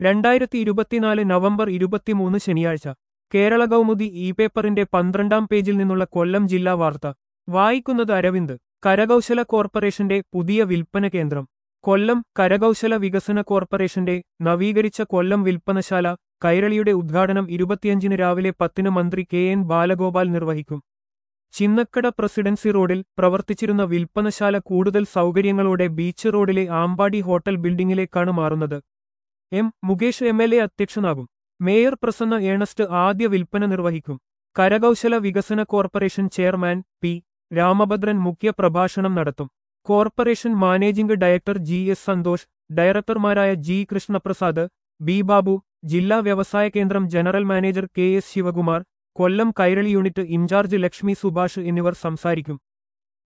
രണ്ടായിരത്തി ഇരുപത്തിനാല് നവംബർ ഇരുപത്തിമൂന്ന് ശനിയാഴ്ച കേരള കൗമുദി ഇ പേപ്പറിന്റെ പന്ത്രണ്ടാം പേജിൽ നിന്നുള്ള കൊല്ലം ജില്ലാ വാർത്ത വായിക്കുന്നത് അരവിന്ദ് കരകൗശല കോർപ്പറേഷന്റെ പുതിയ വിൽപ്പന കേന്ദ്രം കൊല്ലം കരകൗശല വികസന കോർപ്പറേഷന്റെ നവീകരിച്ച കൊല്ലം വിൽപ്പനശാല കൈരളിയുടെ ഉദ്ഘാടനം ഇരുപത്തിയഞ്ചിന് രാവിലെ പത്തിന് മന്ത്രി കെ എൻ ബാലഗോപാൽ നിർവഹിക്കും ചിന്നക്കട പ്രസിഡൻസി റോഡിൽ പ്രവർത്തിച്ചിരുന്ന വിൽപ്പനശാല കൂടുതൽ സൗകര്യങ്ങളോടെ ബീച്ച് റോഡിലെ ആമ്പാടി ഹോട്ടൽ ബിൽഡിംഗിലേക്കാണ് മാറുന്നത് M Mukesh M L A അധ്യക്ഷനാകും മേയർ പ്രസന്ന ഏണസ്റ്റ് ആദ്യ വിൽപ്പന നിർവഹിക്കും കരകൗശല വികസന കോർപ്പറേഷൻ ചെയർമാൻ പി രാമഭദ്രൻ മുഖ്യ പ്രഭാഷണം നടത്തും corporation managing director G S Santhosh ഡയറക്ടർമാരായ ജി കൃഷ്ണപ്രസാദ് ബി ബാബു ജില്ലാ വ്യവസായ കേന്ദ്രം general manager K S Sivakumar Kollam Kairali unit incharge Lakshmi Subhash എന്നിവർ സംസാരിക്കും